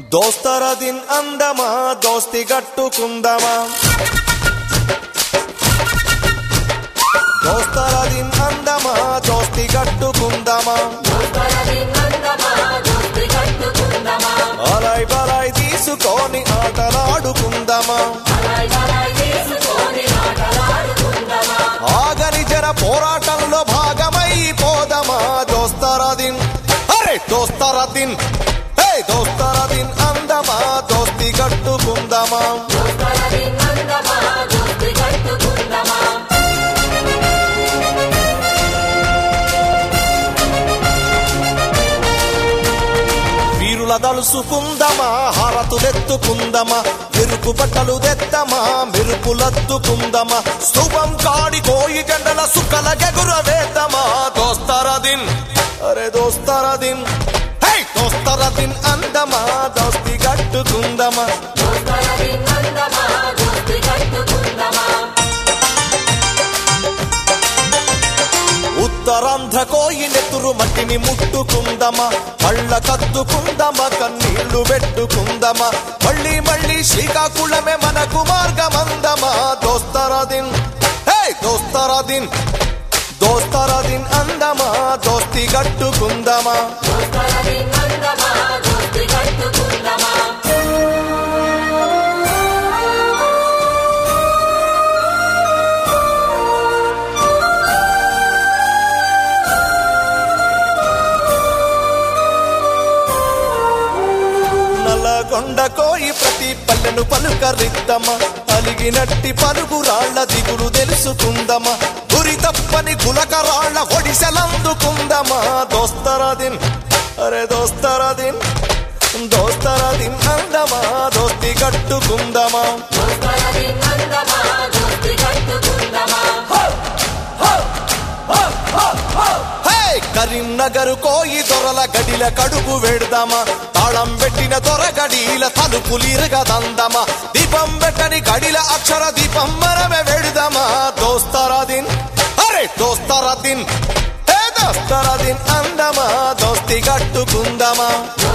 దోస్తర దిన్ అందమా దోస్తి గట్టుకుందమా దోస్తర దిన్ అందమా దోస్తి గట్టుకుందమా అలై బలై తీసుకొని ఆటలాడుకుందమా ఆగని జర పోరాటంలో భాగమై పోదమా దోస్తర దిన్ అరే దోస్తర దిన్ హే దోస్తర దిన్ అందమా దోస్తి గట్టుకుందమా వీరుల దలుసుకుందమా హారతులెత్తుకుందమా మెరుపు బట్టలు తెద్దమా మెరుపులద్దుకుందమా స్థూపం కాడి కోయి జెండల సుక్కల గెగుర వేద్దమా దోస్తరదిన్ అరే దోస్తరదిన్ హే దోస్తరదిన్ అందమా దోస్తి గట్టుకుందమా ఉత్తరాంధ్ర కోయి నెత్తురు మట్టిని ముట్టుకుందమా కళ్ళ కత్తుకుందమా కన్నీళ్లు పెట్టుకుందమా మళ్ళీ మళ్ళీ శ్రీకాకుళమే మనకు మార్గమందమా దోస్తరదిన్ హే దోస్తరదిన్ దోస్తరదిన్ అందమా దోస్తి గట్టుకుందమా నల్లగొండ కోయి ప్రతి పల్లెను పలుకరిద్దమా అలిగినట్టి పలుగు రాళ్ల దిగులు తెలుసుకుందమా గురి తప్పని గులక రాళ్ల ఒడిసెలందుకుందమా దోస్తరదిన్ అరే దోస్తరదిన్ దోస్తరదిన్ అందమా దోస్తి కట్టుకుందమా హే కరీంనగర్ కోయి దొరల గడిల కడుపు వెడదామా తాళం పెట్టిన దొర గడిల తలుపులిరగదందమా దీపం పెట్టని గడిల అక్షర దీపం మనమే వెడదామా దోస్తరాదిన్ అరే దోస్తరాదిన్ హే దోస్తరాదిన్ అందమా దోస్తి కట్టుకుందమా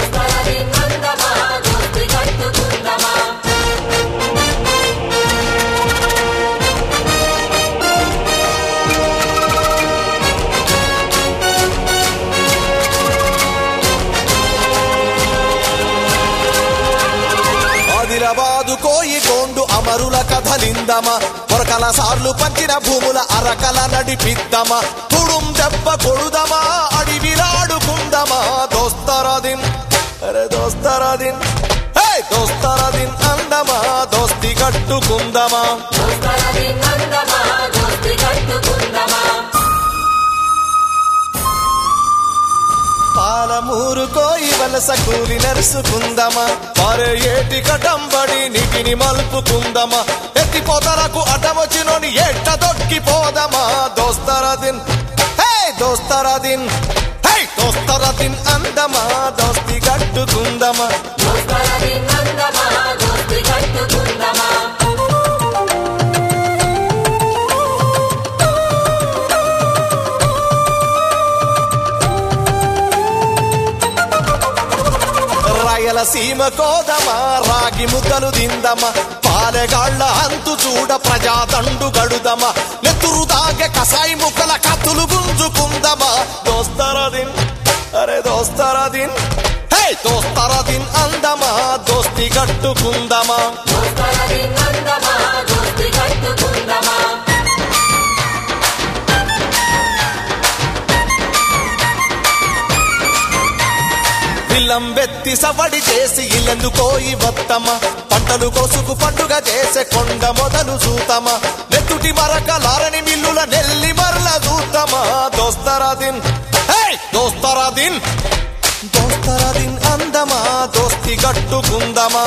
ఆదిలాబాదు కోయి గోండు అమరుల కథలిందమా కొరకల సార్లు పంచిన భూముల అరకల నడిపిద్దమా తుడుం దెబ్బ కొడుదమా అడివిలాడుకుందమా దోస్తరాదిన్ అరే దోస్తరాదిన్ హే దోస్తరాదిన్ అందమా దోస్తి కట్టుకుందమా పాలమూరు కోయి వలస కూలి నరుసుకుందమా పారే ఏటి కటంబడి నీటిని మలుపుకుందమా ఎత్తిపోతలకు అడ్డమొచ్చినోని ఎట్ట దొక్కిపోదమా దోస్తరదిన్ హే దోస్తరదిన్ హే దోస్తరదిన్ అందమా దోస్తి కట్టుకుందమా రాయలసీమ కోదమా రాగి ముద్దలు దిందమా పాలెగాళ్ల అంతు చూడ ప్రజాదండు గడుదమా నెత్తురు దాగే కసాయి ముక్కల కత్తులు గుంజుకుందమా దోస్తరదిన్ అరే దోస్తరదిన్ హే దోస్తరదిన్ అందమా దోస్తి కట్టుకుందమా విల్లంబెత్తి సవడి చేసి ఇల్లెందు కోయి వత్తమా పంటలు కోసుకు పండుగ చేసే కొండ మొదలు చూతమా నెత్తుటి మరకలారని మిల్లుల నెల్లి మరల చూతమా దోస్తరాదిన్ హే దోస్తరాదిన్ దోస్తరాదిన్ అందమా దోస్తి గట్టుకుందమా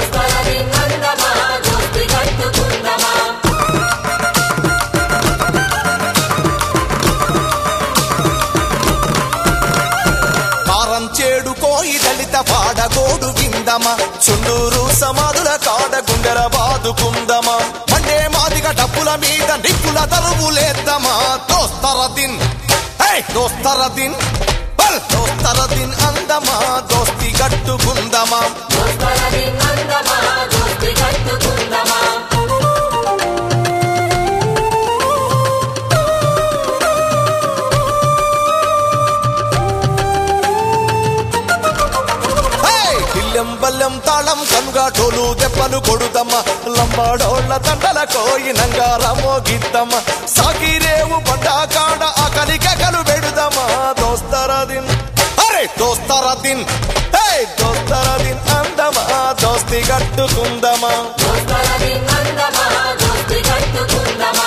కారం చేడు కోయి దళిత పాడగోడు విందమా చుండూరు సమాధుల కాడ గుండెల బాదుకుందమా మండే మాదిగ డబ్బుల మీద నిప్పుల తరువులేద్దామా దోస్తరదిన్ హే దోస్తరదిన్ హే చల్ దోస్తర దిన్ అందమా దోస్తి గట్టుకుందమా దోస్తరది అందమా దోస్తి కట్టుకుందమా హే! కిల్లెం బల్లెం తాళం కనుగాటోలు దెబ్బలు కొడుదమ్మ లంబాడోళ్ళ తండల కోయినంగా రమోగిద్దమ్మ సాగిరేవు బండ కాడ ఆకలి కకలు పెడుదమ్మా దోస్తరదిన్ అరే దోస్తరదిన్ హే దోస్తరదిన్ అందమా దోస్తి గట్టుకుందమా దోస్తరది అందమా దోస్తి కట్టుకుందమా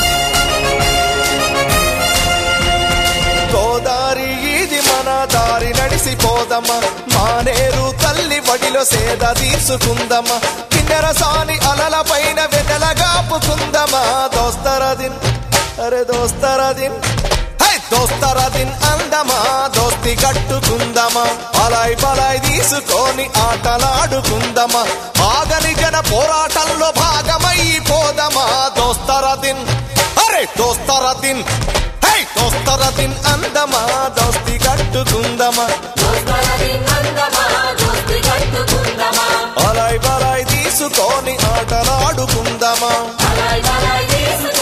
గోదారి ఇది మన దారి నడిసిపోదమ్మా మానేరు తల్లి వడిలో సేద తీసుకుందమ్మా కిన్నెర సాని అలల పైన వెన్నెల గాపుకుందమ్మా దోస్తరదిన్ అరే దోస్తరదిన్ హై దోస్తరదిన్ అందమా దోస్తి కట్టుకుందమా అలాయ్ బలాయ్ తీసుకొని ఆటలాడుకుందమా ఆగని జన పోరాటంలో భాగమైపోదమా దోస్తరదిన్ అరే దోస్తరదిన్ హై దోస్తరదిన్ అందమా దోస్తి కట్టుకుందమా దోస్తరది అందమా దోస్తి కట్టుకుందమా అలాయ్ బలాయ్ తీసుకొని ఆటలాడుకుందమా అలాయ్ బలాయ్ తీసుకొని